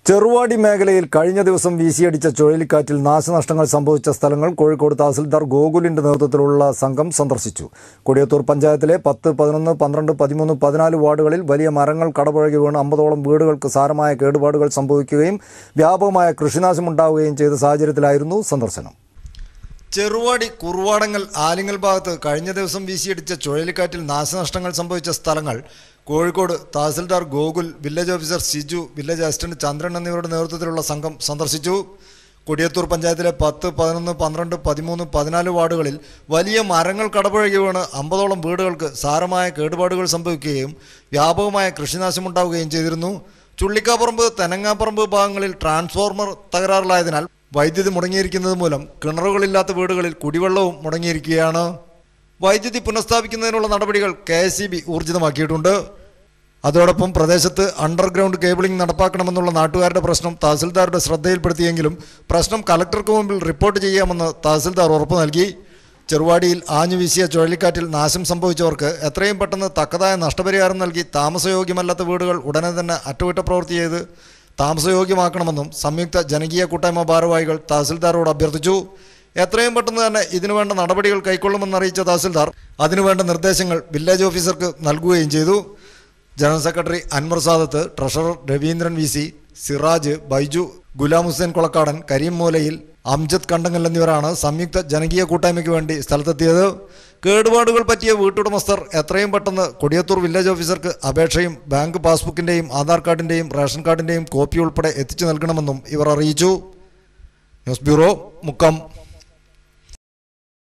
ചെറുവാടി മേഖലയിൽ കഴിഞ്ഞ ദിവസം വീശിയടിച്ച ചുഴലിക്കാറ്റിൽ നാശനഷ്ടങ്ങൾ സംഭവിച്ച സ്ഥലങ്ങൾ കോഴിക്കോട് തഹസിൽദാർ ഗോകുലിന്റെ നേതൃത്വത്തിലുള്ള സംഘം സന്ദർശിച്ചു കൊടിയത്തൂർ പഞ്ചായത്തിലെ പത്ത് പതിനൊന്ന് പന്ത്രണ്ട് പതിമൂന്ന് പതിനാല് വാർഡുകളിൽ വലിയ മരങ്ങൾ കടപുഴകി വീണ് അമ്പതോളം വീടുകൾക്ക് സാരമായ കേടുപാടുകൾ സംഭവിക്കുകയും വ്യാപകമായ കൃഷിനാശമുണ്ടാവുകയും ചെയ്ത സാഹചര്യത്തിലായിരുന്നു സന്ദർശനം ചെറുവാടി കുറുവാടങ്ങൽ ആലിങ്ങൽ ഭാഗത്ത് കഴിഞ്ഞ ദിവസം വീശിയടിച്ച ചുഴലിക്കാറ്റിൽ നാശനഷ്ടങ്ങൾ സംഭവിച്ച സ്ഥലങ്ങൾ Kozhikode tahsildar Gokul village officer Siju village assistant Chandran എന്നിവരുടെ നേതൃത്വത്തിലുള്ള സംഘം സന്ദർശിച്ചു കൊടിയത്തൂർ പഞ്ചായത്തിലെ പത്ത് പതിനൊന്ന് പന്ത്രണ്ട് പതിമൂന്ന് പതിനാല് വാർഡുകളിൽ വലിയ മരങ്ങൾ കടപുഴകി വീണ് അമ്പതോളം വീടുകൾക്ക് സാരമായ കേടുപാടുകൾ സംഭവിക്കുകയും വ്യാപകമായ കൃഷിനാശമുണ്ടാവുകയും ചെയ്തിരുന്നു ചുള്ളിക്കാപ്പറമ്പ് തെനങ്ങാപ്പറമ്പ് ഭാഗങ്ങളിൽ ട്രാൻസ്ഫോർമർ തകരാറിലായതിനാൽ വൈദ്യുതി മുടങ്ങിയിരിക്കുന്നത് മൂലം കിണറുകളില്ലാത്ത വീടുകളിൽ കുടിവെള്ളവും മുടങ്ങിയിരിക്കുകയാണ് വൈദ്യുതി പുനഃസ്ഥാപിക്കുന്നതിനുള്ള നടപടികൾ കെ എസ് ഇ ബി ഊർജിതമാക്കിയിട്ടുണ്ട് അതോടൊപ്പം പ്രദേശത്ത് അണ്ടർഗ്രൗണ്ട് കേബിളിംഗ് നടപ്പാക്കണമെന്നുള്ള നാട്ടുകാരുടെ പ്രശ്നം തഹസിൽദാരുടെ ശ്രദ്ധയിൽപ്പെടുത്തിയെങ്കിലും പ്രശ്നം കലക്ടർക്ക് മുമ്പിൽ റിപ്പോർട്ട് ചെയ്യാമെന്ന് തഹസിൽദാർ ഉറപ്പു നൽകി ചെറുവാടിയിൽ ആഞ്ഞു വീശിയ ചുഴലിക്കാറ്റിൽ നാശം സംഭവിച്ചവർക്ക് എത്രയും പെട്ടെന്ന് തക്കതായ നഷ്ടപരിഹാരം നൽകി താമസയോഗ്യമല്ലാത്ത വീടുകൾ ഉടനെ തന്നെ അറ്റകുറ്റപ്രവൃത്തി ചെയ്ത് താമസയോഗ്യമാക്കണമെന്നും സംയുക്ത ജനകീയ കൂട്ടായ്മ ഭാരവാഹികൾ തഹസിൽദാരോട് അഭ്യർത്ഥിച്ചു എത്രയും പെട്ടെന്ന് തന്നെ ഇതിനുവേണ്ട നടപടികൾ കൈക്കൊള്ളുമെന്ന് അറിയിച്ച തഹസിൽദാർ അതിനുവേണ്ട നിർദ്ദേശങ്ങൾ വില്ലേജ് ഓഫീസർക്ക് നൽകുകയും ചെയ്തു general secretary Anwar Sadath treasurer Raveendran V C Siraj Baiju Gulam Hussain Kolakkadan Kareem Moolayil Amjad കണ്ടങ്ങൽ എന്നിവരാണ് സംയുക്ത ജനകീയ കൂട്ടായ്മയ്ക്ക് വേണ്ടി സ്ഥലത്തെത്തിയത് കേടുപാടുകൾ പറ്റിയ വീട്ടുടമസ്ഥർ എത്രയും പെട്ടെന്ന് കൊടിയത്തൂർ വില്ലേജ് ഓഫീസർക്ക് അപേക്ഷയും ബാങ്ക് പാസ്ബുക്കിന്റെയും ആധാർ കാർഡിന്റെയും റേഷൻ കാർഡിന്റെയും കോപ്പി ഉൾപ്പെടെ എത്തിച്ചു നൽകണമെന്നും ഇവർ അറിയിച്ചു ന്യൂസ് ബ്യൂറോ മുക്കം